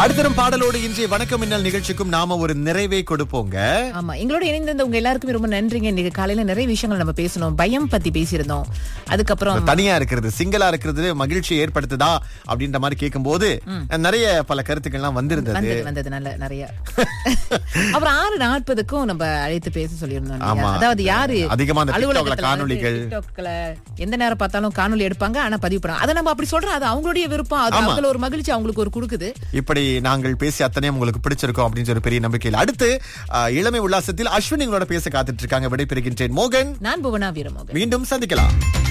அடுத்தரும் பாடலோடு இன்றைய வணக்கம் மின்னல் நிகழ்ச்சிக்கும் நாம ஒரு நிறைவை கொடுப்போங்க ஆமா எங்களோட இணைந்திருந்த உங்க எல்லாருக்குமே ரொம்ப நன்றிங்க இன்னைக்கு காலையில நிறைய விஷயங்கள் நம்ம பேசணும் பயம் பத்தி பேசியிருந்தோம் அதுக்கப்புறம் தனியா இருக்கிறது சிங்கிளா இருக்கிறது மகிழ்ச்சி ஏற்படுத்துதா அப்படின்ற மாதிரி கேட்கும்போது நிறைய பல கருத்துக்கள்லாம் வந்திருந்தது வந்தது வந்தது நல்ல நிறைய அப்புறம் ஆறு நாற்பதுக்கும் நம்ம அழைத்து பேச சொல்லியிருந்தோம் இல்லையா? ஆமா. அதாவது யாரு அதிகமா அந்த அலுவலகத்துல TikTokல காணொளிகள். வந்து TikTokல எந்த நேரம் பார்த்தாலும் காணொளி எடுப்பாங்க ஆனா பதிவு பண்ணாங்க அதை நம்ம அப்படி சொல்றோம் அது அவங்களுடைய விருப்பம் அது ஆமா. அவங்கள ஒரு மகிழ்ச்சி அவங்களுக்கு ஒரு கொடுக்குது இப்படி நாங்கள் பேசி அத்தனையும் உங்களுக்கு பிடிச்சிருக்கோம் அப்படின்னு ஒரு பெரிய நம்பிக்கையில் அடுத்து அஹ், இளமை உல்லாசத்தில் அஸ்வினிங்களோட பேச காத்துட்டு இருக்காங்க விடைபெறுகின்றேன் மோகன் நான் புவனா வீரமோகன் மீண்டும் சந்திக்கலாம்